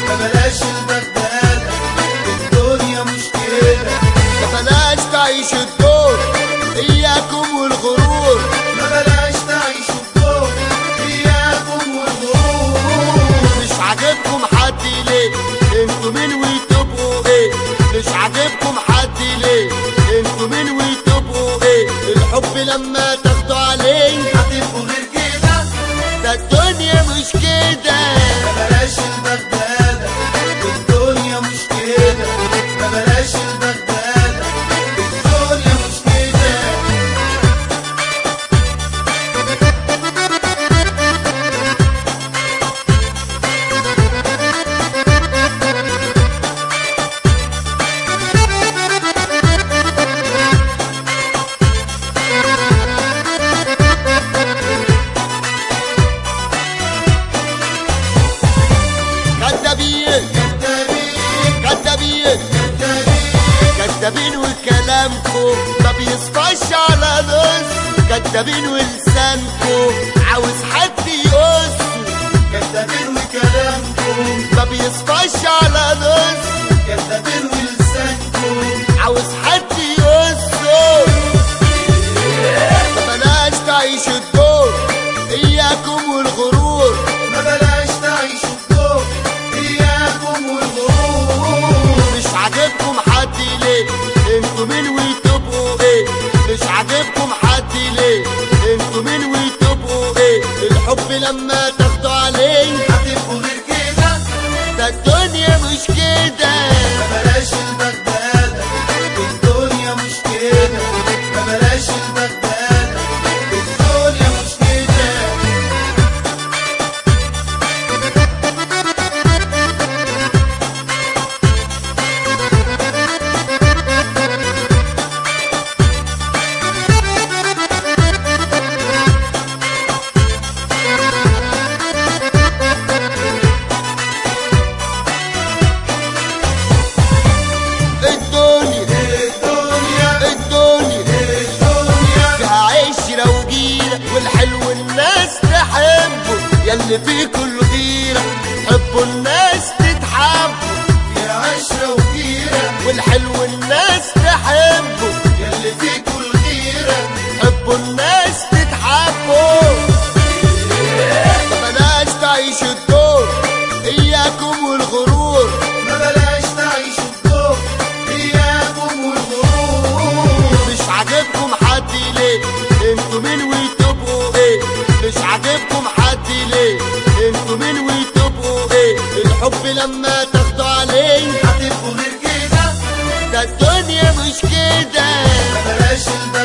ما بلاش البغدادة الدنيا مش كده ما بلاش تعيش الدور اياكم والغرور ما بلاش تعيشوا الدور إياكم والغرور مش عاجبكم حد ليه انتوا مين وتبقوا ايه مش عاجبكم حد ليه انتوا مين وتبقوا ايه الحب لما تاخدوا عليه هتبقوا غير كده ده الدنيا مش كده ما بلاش البغدادة الدنيا مش كده ما بلاش البغدادة الدنيا مش كده كدابين كدابين كدابين كدابين كدابين وكلامكم ما بيصفاش على نص كدابين ولسانكم عاوز حد يقص كدابين وكلامكم ما بيصفاش على نص كدابين ولسانكم عاوز حد يقصه ما بلاش تعيش الدور اياكم والغرور ما بلاش تعيشوا الدور إياكم والغرور مش عاجبكم حد ليه انتوا مين وتبقوا ايه مش عاجبكم حد ليه انتوا مين وتبقوا ايه الحب لما تاخدوا عليه هتبقوا غير كده ده الدنيا مش كده ما بلاش البغدادة الدنيا مش كده ما بلاش البغدادة الدنيا مش كده الدنيا الدنيا الدنيا الدنيا فيها عشرة وجيرة والحلو الناس تحبه ياللي فيه كله غيرة حبوا الناس تتحبوا يا عشرة وكيرة والحلو الناس تحبه ياللي فيكوا الغيرة حبوا الناس تتحبوا ما بلاش تعيش الدور اياكم والغرور ما بلاش تعيشوا الدور إياكم والغرور مش عاجبكم حد ليه انتوا مين وتبقوا ايه مش عاجبكم حد ليه انتوا مين وتبقوا ايه الحب لما تاخدوا عليه هتبقوا غير كده ده الدنيا مش كده ما بلاش البغدادة